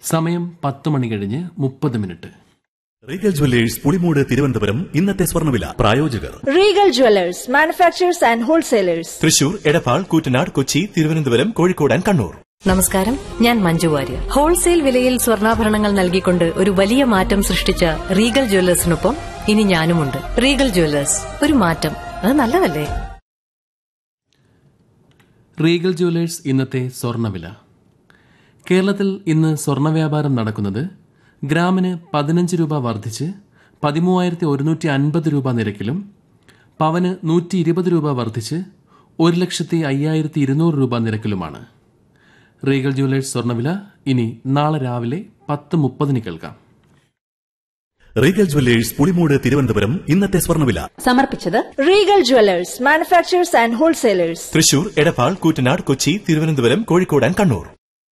സമയം പത്ത് മണി കഴിഞ്ഞ് മുപ്പത് minute Regal Jewellers Pulimoodu Thiruvananthapuram ഇന്നത്തെ സ്വർണ്ണവില പ്രായോജകർ Regal Jewelers, manufacturers and wholesalers. Thrissur Edappal Koottanad Kochi Thiruvananthapuram Kozhikode and Kannur നമസ്കാരം ഞാൻ മഞ്ജു വാര്യർ ഹോൾസെയിൽ വിലയിൽ സ്വർണ്ണാഭരണങ്ങൾ നൽകിക്കൊണ്ട് ഒരു വലിയ മാറ്റം സൃഷ്ടിച്ച റീഗൽ ജ്വല്ലേഴ്സിനൊപ്പം ഇനി ഞാനുമുണ്ട് റീഗൽ ജ്വല്ലേഴ്സ് ഒരു മാറ്റം അത് നല്ലതല്ലേ റീഗൽ ജുവലേഴ്സ് ഇന്നത്തെ സ്വർണ്ണവില കേരളത്തിൽ ഇന്ന് സ്വർണ്ണ വ്യാപാരം നടക്കുന്നത് ഗ്രാമിന് പതിനഞ്ച് രൂപ വർദ്ധിച്ച് പതിമൂവായിരത്തി ഒരുന്നൂറ്റി അൻപത് രൂപ നിരക്കിലും പവന് നൂറ്റി ഇരുപത് രൂപ വർദ്ധിച്ച് ഒരു ലക്ഷത്തി അയ്യായിരത്തി ഇരുന്നൂറ് രൂപ നിരക്കിലുമാണ് റീഗൽ ജുവലേഴ്സ് സ്വർണ്ണവില ഇനി നാളെ രാവിലെ പത്ത് മുപ്പതിന് കേൾക്കാം റീഗൽ ജുവല്ലേഴ്സ് പുളിമൂട് തിരുവനന്തപുരം ഇന്നത്തെ സ്വർണ്ണവില സമർപ്പിച്ചത് Regal Jewelers, manufacturers and wholesalers. Thrissur Edappal Koottanad Kochi Thiruvananthapuram Kozhikode and Kannur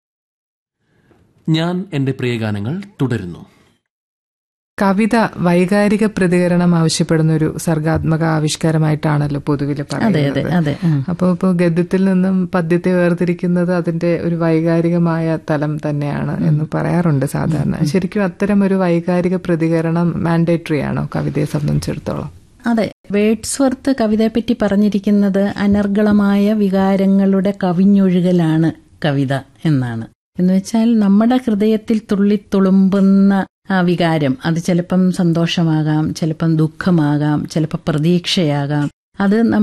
ഞാൻ എന്റെ പ്രിയഗാനങ്ങൾ തുടരുന്നു കവിത വൈകാരിക പ്രതികരണം ആവശ്യപ്പെടുന്ന ഒരു സർഗാത്മക ആവിഷ്കാരമായിട്ടാണല്ലോ പൊതുവിൽ അതെ അതെ പറയുന്നത് അതെ ഉം. അപ്പോൾ ഇപ്പോൾ ഗദ്യത്തിൽ നിന്നും പദ്യത്തെ വേർതിരിക്കുന്നത് അതിന്റെ ഒരു വൈകാരികമായ തലം തന്നെയാണ് എന്ന് പറയാറുണ്ട് സാധാരണ ശരിക്കും അത്തരം ഒരു വൈകാരിക പ്രതികരണം മാൻഡേറ്ററി ആണോ കവിതയെ സംബന്ധിച്ചിടത്തോളം അതെ വേഡ്സ്വർത്ത് കവിതയെപ്പറ്റി പറഞ്ഞിരിക്കുന്നത് അനർഗളമായ വികാരങ്ങളുടെ കവിഞ്ഞൊഴുകലാണ് കവിത എന്നാണ് എന്നുവെച്ചാൽ നമ്മുടെ ഹൃദയത്തിൽ തുള്ളിത്തുളുമ്പുന്ന ആ വികാരം അത് ചിലപ്പം സന്തോഷമാകാം ചിലപ്പം ദുഃഖമാകാം ചിലപ്പോൾ പ്രതീക്ഷയാകാം അത്